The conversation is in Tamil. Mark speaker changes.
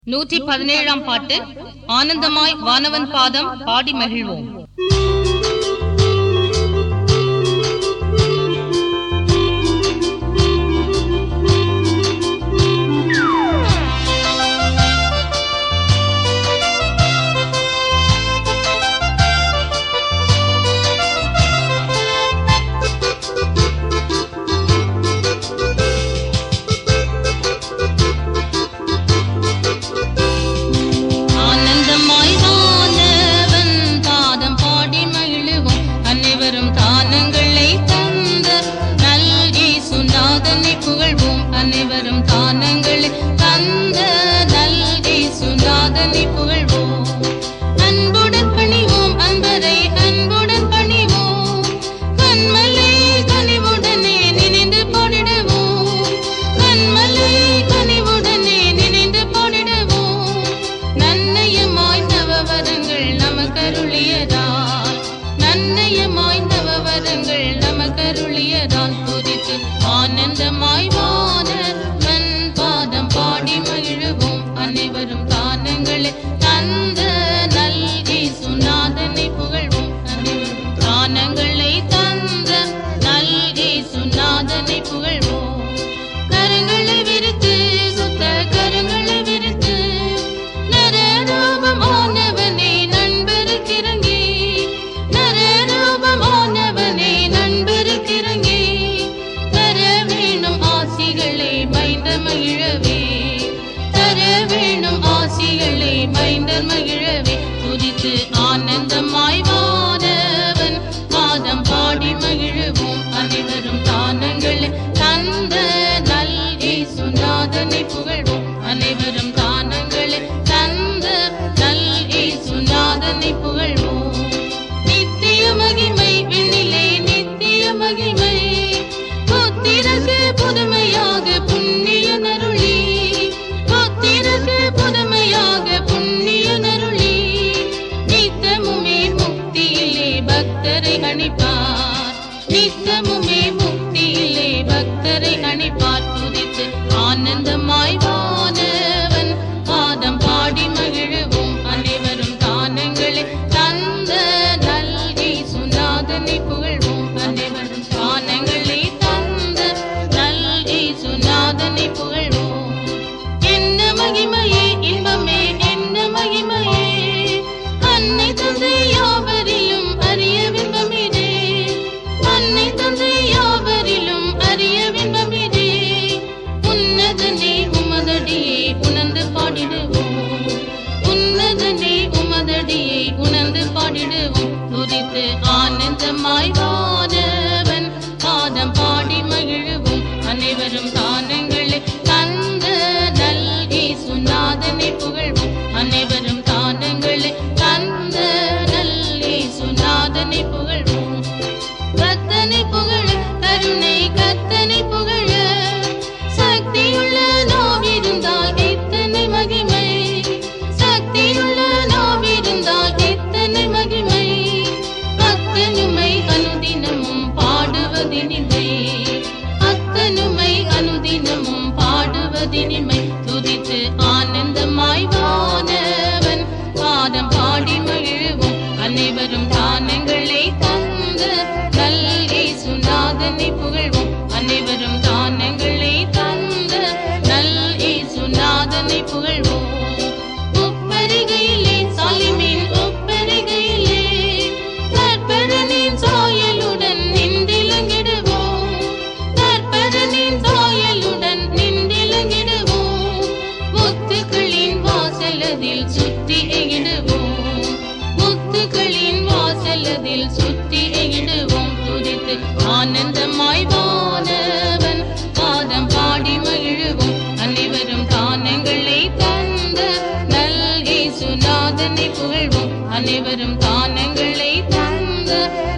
Speaker 1: நூற்றி பதினேழாம் பாட்டு ஆனந்தமாய் வானவன் பாதம் பாடி மகிழ்வோம் ஆனந்தமாய் வானவன் பாதம் பாடி மகிழுவோம் அனைவரும் தானங்களை தந்த நல் சுநாதனை புகழ்வோம் அனைவரும் தானங்களை தந்த நல் சுநாதனை புகழ்வோம் அன்புடன் பணிவோம் அன்பரை அன்புடன் பணிவோம் கண்மலை கனிவுடனே நினைந்து பாடிடுவோம் கண்மலை கனிவுடனே நினைந்து பாடிடுவோம் நன்னயமாய் நவவரங்கள் நமக்கருளியதால் நன்னயமாய் நவவரங்கள் நமக்கருளியதால் குறித்து ஆனந்தமாய் வானவன் பாதம் பாடி மகிழுவோம் அனைவரும் தானங்களை தந்த நல்கி சுநாதனை புகழ்வோம் அனைவரும் தானங்களை தந்த நல்கி சுநாதனை புகழ்வோம் கரங்களை விரித்து சுத்த கரங்களை விரித்து நரரூபம் ஆனவனே நண்பருக்கிறங்கி நரரூபம் ஆனவனே நண்பருக்கிறங்கி தர வேணும் ஆசிகளை மைந்த மகிழவே தர வேணும் ஆசிகளை மைந்தர் மகிழவே துதித்து ஆனந்தமாய் வானவன் பாதம் பாடி மகிழுவோம் அனைவரும் தானங்களை தந்த நல்கி சுநாதனை புகழ்வோம் அனைவரும் தானங்களை தந்த நல்கி சுநாதனை புகழ்வோம் நித்திய மகிமை விண்ணிலே நித்திய மகிமை புத்திரக்கு புதுமையாக புண்ணிய நருளி புத்திரக்கு புதுமையாக புண்ணிய நருளி நித்தமுமே முக்தியிலே பக்தரை அணிப்பார் நித்தமுமே முக்தியிலே பக்தரை அணிப்பார் துதித்து ஆனந்தமாய் வானவன் பாதம் பாடி மகிழுவோம் அனைவரும் தானங்களை தந்த நல்கி சுநாதனை புகழ்வோம் அனைவரும் தானங்களை தந்த நல்கி சுநாதனை புகழ்வோம் என்ன மகிமையே இன்பமே என்ன மகிமையே அன்னை தந்தை யாவரிலும் அரிய வின்பமிடே அன்னை தந்தை யாவரிலும் அரிய வின்பமிடே உன்னதனே உமதடியை உணர்ந்து பாடிடுவோம் உன்னதனே உமதடியை உணர்ந்து பாடிடுவோம் துதித்து ஆனந்தமாய் வானவன் பாதம் பாடி மகிழுவோம் அனைவரும் தானங்களை தந்த நல்கி சுநாதனை புகழ்வோம் அனைவரும் தானங்களை தந்த நல்லி சுநாதனை புகழ்வோம் கத்தனை புகழ கருணை கத்தனை புகழ சக்தியுள்ள நோவிருந்தால் எத்தனை மகிமை சக்தியுள்ள நோவிருந்தால் எத்தனை மகிமை அத்தனுமை அனுதினமும் பாடுவதினிமை அத்தனுமை அனுதினமும் பாடுவதினிமை துதித்து ஆனந்தமாய் வானவன் பாதம் பாடி மகிழ்வோம் அனைவரும் தானங்களை தந்த நல்கி சுநாதனை புகழ்வோம் அனைவரும் தானங்களை தந்த நல்கி சுநாதனை புகழ்வோம் உப்பரிகையிலே சாலிமீன் உப்பரிகையிலே கற்பரனின் சாயலுடன் நின்றிலங்கிடுவோம் கற்பரனின் சாயலுடன் நின்றிலங்கிடுவோம் முத்துக்களின் வாசலதில் சுற்றி எகிடுவோம் முத்துக்களின் வாசலதில் சுற்றி எகிடுவோம் துதித்து ஆனந்தமாய் வானவன் பாதம் பாடி மகிழுவோம் அனைவரும் தானங்களை தந்த நல்கி சுநாதனை புகழ்வோம் அனைவரும் தானங்களை தந்த